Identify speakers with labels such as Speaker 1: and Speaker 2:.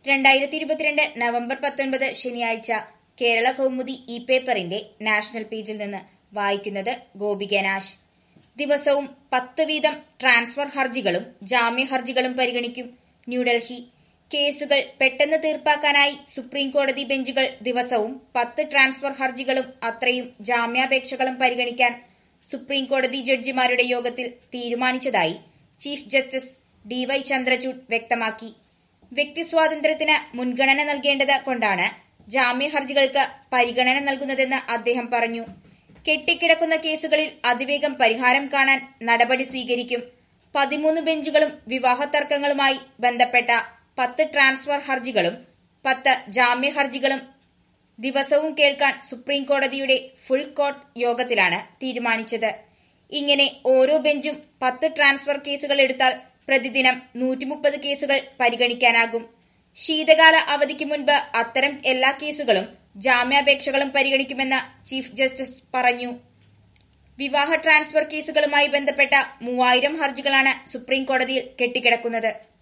Speaker 1: രണ്ടായിരത്തി ഇരുപത്തിരണ്ട് നവംബർ പത്തൊൻപത് ശനിയാഴ്ച കേരള കൗമുദി ഇ പേപ്പറിന്റെ നാഷണൽ പേജിൽ നിന്ന് വായിക്കുന്നത് ഗോപിക നാശ് ദിവസവും പത്ത് വീതം ട്രാൻസ്ഫർ ഹർജികളും ജാമ്യ ഹർജികളും പരിഗണിക്കും ന്യൂഡൽഹി കേസുകൾ പെട്ടെന്ന് തീർപ്പാക്കാനായി സുപ്രീം കോടതി ബെഞ്ചുകൾ ദിവസവും പത്ത് ട്രാൻസ്ഫർ ഹർജികളും അത്രയും ജാമ്യാപേക്ഷകളും പരിഗണിക്കാൻ സുപ്രീം കോടതി ജഡ്ജിമാരുടെ യോഗത്തിൽ തീരുമാനിച്ചതായി chief justice D Y Chandrachud വ്യക്തമാക്കി വ്യക്തിസ്വാതന്ത്ര്യത്തിന് മുൻഗണന നൽകേണ്ടത് കൊണ്ടാണ് ജാമ്യ ഹർജികൾക്ക് പരിഗണന നൽകുന്നതെന്ന് അദ്ദേഹം പറഞ്ഞു കെട്ടിക്കിടക്കുന്ന കേസുകളിൽ അതിവേഗം പരിഹാരം കാണാൻ നടപടി സ്വീകരിക്കും പതിമൂന്ന് ബെഞ്ചുകളും വിവാഹ തർക്കങ്ങളുമായി ബന്ധപ്പെട്ട പത്ത് ട്രാൻസ്ഫർ ഹർജികളും പത്ത് ജാമ്യ ഹർജികളും ദിവസവും കേൾക്കാൻ സുപ്രീം കോടതിയുടെ ഫുൾ കോർട്ട് യോഗത്തിലാണ് തീരുമാനിച്ചത് ഇങ്ങനെ ഓരോ ബെഞ്ചും പത്ത് ട്രാൻസ്ഫർ കേസുകൾ എടുത്താൽ പ്രതിദിനം നൂറ്റിമുപ്പത് കേസുകൾ പരിഗണിക്കാനാകും ശീതകാല അവധിക്ക് മുൻപ് അത്തരം എല്ലാ കേസുകളും ജാമ്യാപേക്ഷകളും പരിഗണിക്കുമെന്ന് ചീഫ് ജസ്റ്റിസ് പറഞ്ഞു വിവാഹ ട്രാൻസ്ഫർ കേസുകളുമായി ബന്ധപ്പെട്ട മൂവായിരം ഹർജികളാണ് സുപ്രീം കോടതിയിൽ കെട്ടിക്കിടക്കുന്നത്